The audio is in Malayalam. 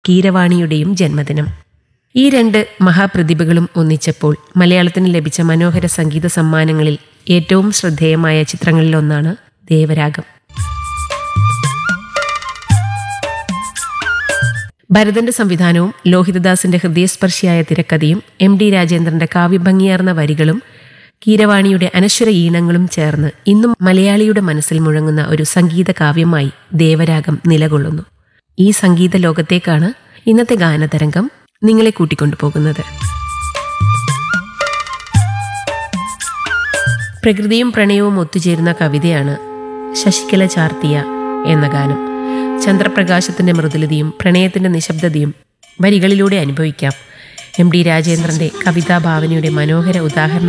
കീരവാണിയുടെയും ജന്മദിനം ഈ രണ്ട് മഹാപ്രതിഭകളും ഒന്നിച്ചപ്പോൾ മലയാളത്തിന് ലഭിച്ച മനോഹര സംഗീത സമ്മാനങ്ങളിൽ ഏറ്റവും ശ്രദ്ധേയമായ ചിത്രങ്ങളിലൊന്നാണ് ദേവരാഗം ഭരതന്റെ സംവിധാനവും ലോഹിതദാസിന്റെ ഹൃദയസ്പർശിയായ തിരക്കഥയും എം ഡി രാജേന്ദ്രന്റെ കാവ്യഭംഗിയാർന്ന വരികളും കീരവാണിയുടെ അനശ്വര ഈണങ്ങളും ചേർന്ന് ഇന്നും മലയാളിയുടെ മനസ്സിൽ മുഴങ്ങുന്ന ഒരു സംഗീത കാവ്യമായി ദേവരാഗം നിലകൊള്ളുന്നു ഈ സംഗീത ലോകത്തേക്കാണ് ഇന്നത്തെ ഗാനതരംഗം നിങ്ങളെ കൂട്ടിക്കൊണ്ടുപോകുന്നത് പ്രകൃതിയും പ്രണയവും ഒത്തുചേരുന്ന കവിതയാണ് ശശികല ചാർത്തിയ എന്ന ഗാനം ചന്ദ്രപ്രകാശത്തിന്റെ മൃദുലതയും പ്രണയത്തിന്റെ നിശബ്ദതയും വരികളിലൂടെ അനുഭവിക്കാം എം ഡി രാജേന്ദ്രന്റെ കവിതാഭാവനയുടെ മനോഹര ഉദാഹരണം